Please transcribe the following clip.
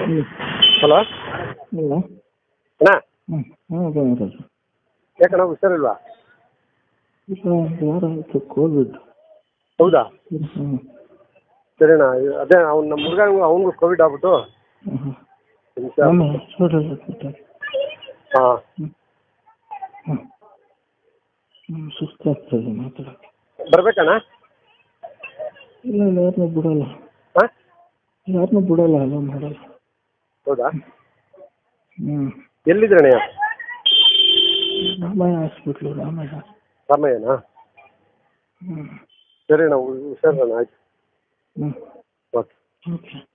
ಹ್ಞೂ ಹಲೋ ಇಲ್ಲ ಅಣ್ಣ ಹ್ಞೂ ಹಾಂ ಅದೇ ಮಾತಾಡ್ರಿ ಯಾಕಣ್ಣ ಹುಷಾರಿಲ್ವಾ ಈಗ ಯಾರು ಆಯಿತು ಕೋವಿಡ್ ಹೌದಾ ಹ್ಞೂ ಸರಿ ಅಣ್ಣ ಅದೇ ಅವ್ನು ನಮ್ಮ ಹುಡುಗ ಅವನಿಗೂ ಕೋವಿಡ್ ಆಗ್ಬಿಟ್ಟು ಹ್ಞೂ ನಿಮಿಷ ನಮ್ಮ ಹಾಸ್ಪಿಟಲ್ ಹಾಕ್ಬಿಟ್ಟೆ ಹಾಂ ಹ್ಞೂ ಹ್ಞೂ ಹ್ಞೂ ಸುಸ್ತಾಗ್ತದೆ ಮಾತಾಡೋಕ್ಕೆ ಬರ್ಬೇಕಣ್ಣ ಇಲ್ಲ ಇಲ್ಲ ಯಾರನ್ನೂ ಬಿಡಲ್ಲ ಹಾಂ ಯಾರನ್ನೂ ಬಿಡಲ್ಲ ಅಲ್ಲ ಮಾಡಲ್ಲ ಹೌದಾ ಹ್ಞೂ ಎಲ್ಲಿದ್ದೀರಣ್ಣ ರಾಮಯ್ಯ ಹಾಸ್ಪಿಟ್ಲು ರಾಮಯ್ಯ ರಾಮಯ್ಯನಾ ಹ್ಞೂ ಸರಿ ಅಣ್ಣ ಹುಷಾರಣ್ಣ ಆಯ್ತು ಹ್ಞೂ ಓಕೆ ಓಕೆ